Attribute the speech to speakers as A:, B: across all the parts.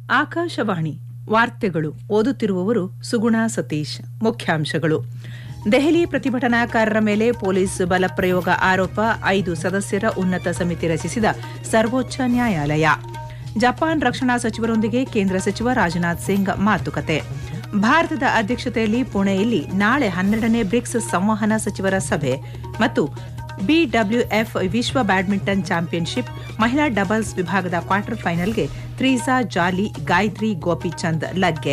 A: ಆಕಾಶವಾಣಿ ವಾರ್ತೆಗಳು ಓದುತ್ತಿರುವವರು ಸುಗುಣ ಸತೀಶ್ ಮುಖ್ಯಾಂಶಗಳು ದೆಹಲಿ ಪ್ರತಿಭಟನಾಕಾರರ ಮೇಲೆ ಪೊಲೀಸ್ ಬಲಪ್ರಯೋಗ ಆರೋಪ ಐದು ಸದಸ್ಯರ ಉನ್ನತ ಸಮಿತಿ ರಚಿಸಿದ ಸರ್ವೋಚ್ಚ ನ್ಯಾಯಾಲಯ ಜಪಾನ್ ರಕ್ಷಣಾ ಸಚಿವರೊಂದಿಗೆ ಕೇಂದ್ರ ಸಚಿವ ರಾಜನಾಥ್ ಸಿಂಗ್ ಮಾತುಕತೆ ಭಾರತದ ಅಧ್ಯಕ್ಷತೆಯಲ್ಲಿ ಪುಣೆಯಲ್ಲಿ ನಾಳೆ ಹನ್ನೆರಡನೇ ಬ್ರಿಕ್ಸ್ ಸಂವಹನ ಸಚಿವರ ಸಭೆ ಮತ್ತು ಬಿಡಬ್ಲ್ಯೂಎಫ್ ವಿಶ್ವ ಬ್ಯಾಡ್ಮಿಂಟನ್ ಚಾಂಪಿಯನ್ಶಿಪ್ ಮಹಿಳಾ ಡಬಲ್ಸ್ ವಿಭಾಗದ ಕ್ವಾರ್ಟರ್ ಫೈನಲ್ಗೆ ತ್ರೀಸಾ ಜಾಲಿ ಗಾಯತ್ರಿ ಗೋಪಿಚಂದ್ ಲಗ್ಗೆ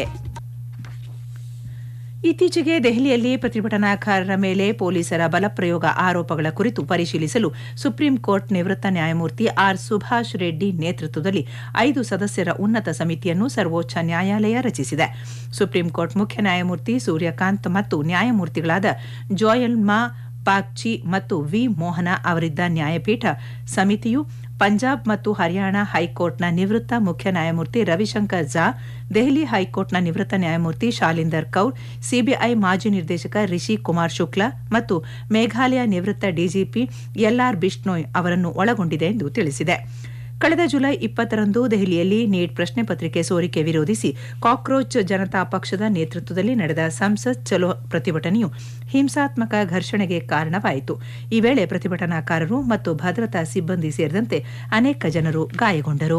A: ಇತ್ತೀಚೆಗೆ ದೆಹಲಿಯಲ್ಲಿ ಪ್ರತಿಭಟನಾಕಾರರ ಮೇಲೆ ಪೊಲೀಸರ ಬಲಪ್ರಯೋಗ ಆರೋಪಗಳ ಕುರಿತು ಪರಿಶೀಲಿಸಲು ಸುಪ್ರೀಂ ಕೋರ್ಟ್ ನಿವೃತ್ತ ನ್ಯಾಯಮೂರ್ತಿ ಆರ್ ಸುಭಾಷ್ ರೆಡ್ಡಿ ನೇತೃತ್ವದಲ್ಲಿ ಐದು ಸದಸ್ಯರ ಉನ್ನತ ಸಮಿತಿಯನ್ನು ಸರ್ವೋಚ್ಚ ನ್ಯಾಯಾಲಯ ರಚಿಸಿದೆ ಸುಪ್ರೀಂ ಕೋರ್ಟ್ ಮುಖ್ಯ ನ್ಯಾಯಮೂರ್ತಿ ಸೂರ್ಯಕಾಂತ್ ಮತ್ತು ನ್ಯಾಯಮೂರ್ತಿಗಳಾದ ಜೋಯಲ್ಮಾ ಪಾಕ್ಚಿ ಮತ್ತು ವಿ ಮೋಹನ ಅವರಿದ್ದ ನ್ಯಾಯಪೀಠ ಸಮಿತಿಯು ಪಂಜಾಬ್ ಮತ್ತು ಹರಿಯಾಣ ಹೈಕೋರ್ಟ್ನ ನಿವೃತ್ತ ಮುಖ್ಯ ನ್ಯಾಯಮೂರ್ತಿ ರವಿಶಂಕರ್ ಝಾ ದೆಹಲಿ ಹೈಕೋರ್ಟ್ನ ನಿವೃತ್ತ ನ್ಯಾಯಮೂರ್ತಿ ಶಾಲಿಂದರ್ ಕೌರ್ ಸಿಬಿಐ ಮಾಜಿ ನಿರ್ದೇಶಕ ರಿಷಿ ಕುಮಾರ್ ಶುಕ್ಲಾ ಮತ್ತು ಮೇಘಾಲಯ ನಿವೃತ್ತ ಡಿಜಿಪಿ ಎಲ್ಆರ್ ಬಿಷ್ಣೋಯ್ ಅವರನ್ನು ಒಳಗೊಂಡಿದೆ ಎಂದು ತಿಳಿಸಿದೆ ಕಳೆದ ಜುಲೈ ಇಪ್ಪತ್ತರಂದು ದೆಹಲಿಯಲ್ಲಿ ನೀಟ್ ಪ್ರಶ್ನೆ ಪತ್ರಿಕೆ ಸೋರಿಕೆ ವಿರೋಧಿಸಿ ಕಾಕ್ರೋಚ್ ಜನತಾ ಪಕ್ಷದ ನೇತೃತ್ವದಲ್ಲಿ ನಡೆದ ಸಂಸತ್ ಚಲೋ ಪ್ರತಿಭಟನೆಯು ಹಿಂಸಾತ್ಮಕ ಘರ್ಷಣೆಗೆ ಕಾರಣವಾಯಿತು ಈ ವೇಳೆ ಪ್ರತಿಭಟನಾಕಾರರು ಮತ್ತು ಭದ್ರತಾ ಸಿಬ್ಬಂದಿ ಸೇರಿದಂತೆ ಅನೇಕ ಜನರು ಗಾಯಗೊಂಡರು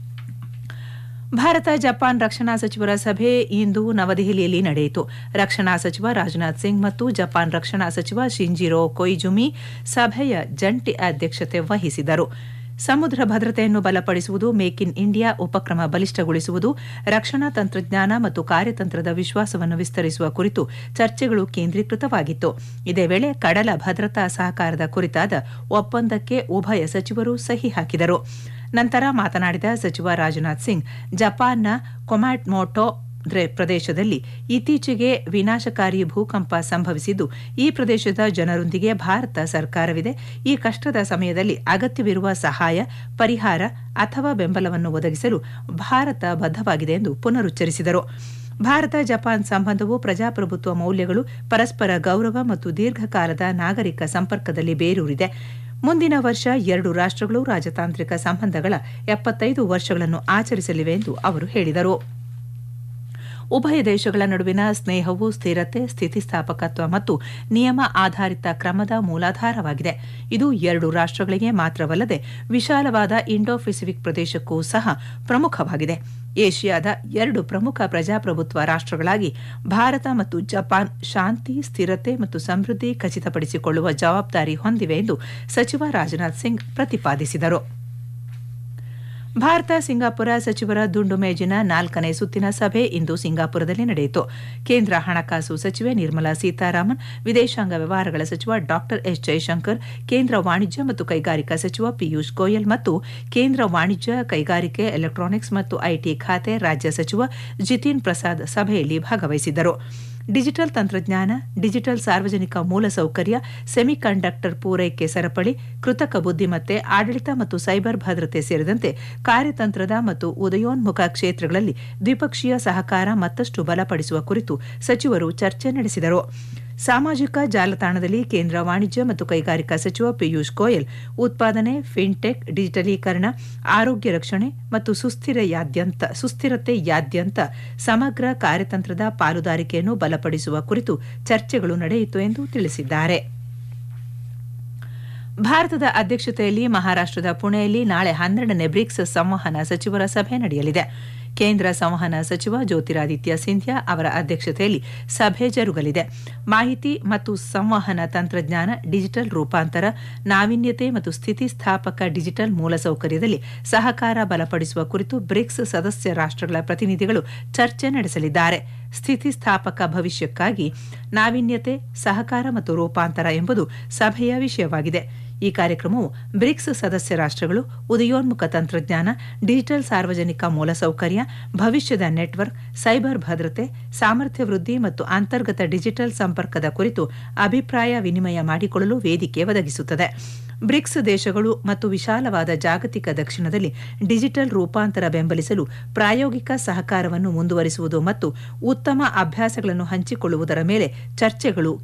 A: ಭಾರತ ಜಪಾನ್ ರಕ್ಷಣಾ ಸಚಿವರ ಸಭೆ ಇಂದು ನವದೆಹಲಿಯಲ್ಲಿ ನಡೆಯಿತು ರಕ್ಷಣಾ ಸಚಿವ ರಾಜನಾಥ್ ಸಿಂಗ್ ಮತ್ತು ಜಪಾನ್ ರಕ್ಷಣಾ ಸಚಿವ ಶಿಂಜಿರೋ ಕೊಯ್ಜುಮಿ ಸಭೆಯ ಜಂಟಿ ಅಧ್ಯಕ್ಷತೆ ವಹಿಸಿದರು ಸಮುದ್ರ ಭದ್ರತೆಯನ್ನು ಬಲಪಡಿಸುವುದು ಮೇಕ್ ಇನ್ ಇಂಡಿಯಾ ಉಪಕ್ರಮ ಬಲಿಷ್ಠಗೊಳಿಸುವುದು ರಕ್ಷಣಾ ತಂತ್ರಜ್ಞಾನ ಮತ್ತು ಕಾರ್ಯತಂತ್ರದ ವಿಶ್ವಾಸವನ್ನು ವಿಸ್ತರಿಸುವ ಕುರಿತು ಚರ್ಚೆಗಳು ಕೇಂದ್ರೀಕೃತವಾಗಿತ್ತು ಇದೇ ವೇಳೆ ಕಡಲ ಭದ್ರತಾ ಸಹಕಾರದ ಕುರಿತಾದ ಒಪ್ಪಂದಕ್ಕೆ ಉಭಯ ಸಚಿವರು ಸಹಿ ಹಾಕಿದರು ನಂತರ ಮಾತನಾಡಿದ ಸಚಿವ ರಾಜನಾಥ್ ಸಿಂಗ್ ಜಪಾನ್ನ ಕೊಮ್ಯಾಟ್ಮೋಟೋ ಪ್ರದೇಶದಲ್ಲಿ ಇತ್ತೀಚೆಗೆ ವಿನಾಶಕಾರಿ ಭೂಕಂಪ ಸಂಭವಿಸಿದ್ದು ಈ ಪ್ರದೇಶದ ಜನರೊಂದಿಗೆ ಭಾರತ ಸರ್ಕಾರವಿದೆ ಈ ಕಷ್ಟದ ಸಮಯದಲ್ಲಿ ಅಗತ್ಯವಿರುವ ಸಹಾಯ ಪರಿಹಾರ ಅಥವಾ ಬೆಂಬಲವನ್ನು ಒದಗಿಸಲು ಭಾರತ ಬದ್ಧವಾಗಿದೆ ಎಂದು ಪುನರುಚ್ಚರಿಸಿದರು ಭಾರತ ಜಪಾನ್ ಸಂಬಂಧವು ಪ್ರಜಾಪ್ರಭುತ್ವ ಮೌಲ್ಯಗಳು ಪರಸ್ಪರ ಗೌರವ ಮತ್ತು ದೀರ್ಘಕಾಲದ ನಾಗರಿಕ ಸಂಪರ್ಕದಲ್ಲಿ ಬೇರೂರಿದೆ ಮುಂದಿನ ವರ್ಷ ಎರಡು ರಾಷ್ಟಗಳು ರಾಜತಾಂತ್ರಿಕ ಸಂಬಂಧಗಳ ಎಪ್ಪತ್ತೈದು ವರ್ಷಗಳನ್ನು ಆಚರಿಸಲಿವೆ ಎಂದು ಅವರು ಹೇಳಿದರು ಉಭಯ ದೇಶಗಳ ನಡುವಿನ ಸ್ನೇಹವು ಸ್ಥಿರತೆ ಸ್ಥಿತಿಸ್ಥಾಪಕತ್ವ ಮತ್ತು ನಿಯಮ ಆಧಾರಿತ ಕ್ರಮದ ಮೂಲಾಧಾರವಾಗಿದೆ ಇದು ಎರಡು ರಾಷ್ಟಗಳಿಗೆ ಮಾತ್ರವಲ್ಲದೆ ವಿಶಾಲವಾದ ಇಂಡೋ ಪೆಸಿಫಿಕ್ ಪ್ರದೇಶಕ್ಕೂ ಸಹ ಪ್ರಮುಖವಾಗಿದೆ ಏಷ್ಯಾದ ಎರಡು ಪ್ರಮುಖ ಪ್ರಜಾಪ್ರಭುತ್ವ ರಾಷ್ಟಗಳಾಗಿ ಭಾರತ ಮತ್ತು ಜಪಾನ್ ಶಾಂತಿ ಸ್ಥಿರತೆ ಮತ್ತು ಸಮೃದ್ಧಿ ಖಚಿತಪಡಿಸಿಕೊಳ್ಳುವ ಜವಾಬ್ದಾರಿ ಹೊಂದಿವೆ ಎಂದು ಸಚಿವ ರಾಜನಾಥ್ ಸಿಂಗ್ ಪ್ರತಿಪಾದಿಸಿದರು ಭಾರತ ಸಿಂಗಾಪುರ ಸಚಿವರ ದುಂಡು ಮೇಜಿನ ನಾಲ್ಕನೇ ಸುತ್ತಿನ ಸಭೆ ಇಂದು ಸಿಂಗಾಪುರದಲ್ಲಿ ನಡೆಯಿತು ಕೇಂದ್ರ ಹಣಕಾಸು ಸಚಿವೆ ನಿರ್ಮಲಾ ಸೀತಾರಾಮನ್ ವಿದೇಶಾಂಗ ವ್ಯವಹಾರಗಳ ಸಚಿವ ಡಾ ಎಸ್ ಜೈಶಂಕರ್ ಕೇಂದ್ರ ವಾಣಿಜ್ಯ ಮತ್ತು ಕೈಗಾರಿಕಾ ಸಚಿವ ಪಿಯೂಷ್ ಗೋಯಲ್ ಮತ್ತು ಕೇಂದ್ರ ವಾಣಿಜ್ಯ ಕೈಗಾರಿಕೆ ಎಲೆಕ್ಟ್ರಾನಿಕ್ಸ್ ಮತ್ತು ಐಟಿ ಖಾತೆ ರಾಜ್ಯ ಸಚಿವ ಜಿತಿನ್ ಪ್ರಸಾದ್ ಸಭೆಯಲ್ಲಿ ಭಾಗವಹಿಸಿದ್ದರು ಡಿಜಿಟಲ್ ತಂತ್ರಜ್ಞಾನ ಡಿಜಿಟಲ್ ಸಾರ್ವಜನಿಕ ಮೂಲಸೌಕರ್ಯ ಸೆಮಿಕಂಡಕ್ಟರ್ ಪೂರೈಕೆ ಸರಪಳಿ ಕೃತಕ ಬುದ್ದಿಮತ್ತೆ ಆಡಳಿತ ಮತ್ತು ಸೈಬರ್ ಭದ್ರತೆ ಸೇರಿದಂತೆ ಕಾರ್ಯತಂತ್ರದ ಮತ್ತು ಉದಯೋನ್ಮುಖ ಕ್ಷೇತ್ರಗಳಲ್ಲಿ ದ್ವಿಪಕ್ಷೀಯ ಸಹಕಾರ ಮತ್ತಷ್ಟು ಬಲಪಡಿಸುವ ಕುರಿತು ಸಚಿವರು ಚರ್ಚೆ ನಡೆಸಿದರು ಸಾಮಾಜಿಕ ಜಾಲತಾಣದಲ್ಲಿ ಕೇಂದ್ರ ವಾಣಿಜ್ಯ ಮತ್ತು ಕೈಗಾರಿಕಾ ಸಚಿವ ಪಿಯೂಷ್ ಗೋಯಲ್ ಉತ್ಪಾದನೆ ಫಿನ್ಟೆಕ್ ಡಿಜಿಟಲೀಕರಣ ಆರೋಗ್ಯ ರಕ್ಷಣೆ ಮತ್ತು ಸುಸ್ಥಿರತೆಯಾದ್ಯಂತ ಸುಸ್ಥಿರತೆಯಾದ್ಯಂತ ಸಮಗ್ರ ಕಾರ್ಯತಂತ್ರದ ಪಾಲುದಾರಿಕೆಯನ್ನು ಬಲಪಡಿಸುವ ಕುರಿತು ಚರ್ಚೆಗಳು ನಡೆಯಿತು ಎಂದು ತಿಳಿಸಿದ್ದಾರೆ ಭಾರತದ ಅಧ್ಯಕ್ಷತೆಯಲ್ಲಿ ಮಹಾರಾಷ್ಟದ ಪುಣೆಯಲ್ಲಿ ನಾಳೆ ಹನ್ನೆರಡನೇ ಬ್ರಿಕ್ಸ್ ಸಂವಹನ ಸಚಿವರ ಸಭೆ ನಡೆಯಲಿದೆ ಕೇಂದ್ರ ಸಂವಹನ ಸಚಿವ ಜ್ಯೋತಿರಾದಿತ್ಯ ಸಿಂಧ್ಯಾ ಅವರ ಅಧ್ಯಕ್ಷತೆಯಲ್ಲಿ ಸಭೆ ಜರುಗಲಿದೆ ಮಾಹಿತಿ ಮತ್ತು ಸಂವಹನ ತಂತ್ರಜ್ಞಾನ ಡಿಜಿಟಲ್ ರೂಪಾಂತರ ನಾವೀನ್ಯತೆ ಮತ್ತು ಸ್ಥಿತಿಸ್ಥಾಪಕ ಡಿಜಿಟಲ್ ಮೂಲಸೌಕರ್ಯದಲ್ಲಿ ಸಹಕಾರ ಬಲಪಡಿಸುವ ಕುರಿತು ಬ್ರಿಕ್ಸ್ ಸದಸ್ಯ ರಾಷ್ಟಗಳ ಪ್ರತಿನಿಧಿಗಳು ಚರ್ಚೆ ನಡೆಸಲಿದ್ದಾರೆ ಸ್ಥಿತಿಸ್ಥಾಪಕ ಭವಿಷ್ಯಕ್ಕಾಗಿ ನಾವೀನ್ಯತೆ ಸಹಕಾರ ಮತ್ತು ರೂಪಾಂತರ ಎಂಬುದು ಸಭೆಯ ವಿಷಯವಾಗಿದೆ ಈ ಕಾರ್ಯಕ್ರಮವು ಬ್ರಿಕ್ಸ್ ಸದಸ್ಯ ರಾಷ್ಟಗಳು ಉದಯೋನ್ಮುಖ ತಂತ್ರಜ್ಞಾನ ಡಿಜಿಟಲ್ ಸಾರ್ವಜನಿಕ ಮೂಲಸೌಕರ್ಯ ಭವಿಷ್ಯದ ನೆಟ್ವರ್ಕ್ ಸೈಬರ್ ಭದ್ರತೆ ಸಾಮರ್ಥ್ಯ ವೃದ್ಧಿ ಮತ್ತು ಅಂತರ್ಗತ ಡಿಜಿಟಲ್ ಸಂಪರ್ಕದ ಕುರಿತು ಅಭಿಪ್ರಾಯ ವಿನಿಮಯ ಮಾಡಿಕೊಳ್ಳಲು ವೇದಿಕೆ ಒದಗಿಸುತ್ತದೆ ಬ್ರಿಕ್ಸ್ ದೇಶಗಳು ಮತ್ತು ವಿಶಾಲವಾದ ಜಾಗತಿಕ ದಕ್ಷಿಣದಲ್ಲಿ ಡಿಜಿಟಲ್ ರೂಪಾಂತರ ಬೆಂಬಲಿಸಲು ಪ್ರಾಯೋಗಿಕ ಸಹಕಾರವನ್ನು ಮುಂದುವರಿಸುವುದು ಮತ್ತು ಉತ್ತಮ ಅಭ್ಯಾಸಗಳನ್ನು ಹಂಚಿಕೊಳ್ಳುವುದರ ಮೇಲೆ ಚರ್ಚೆಗಳು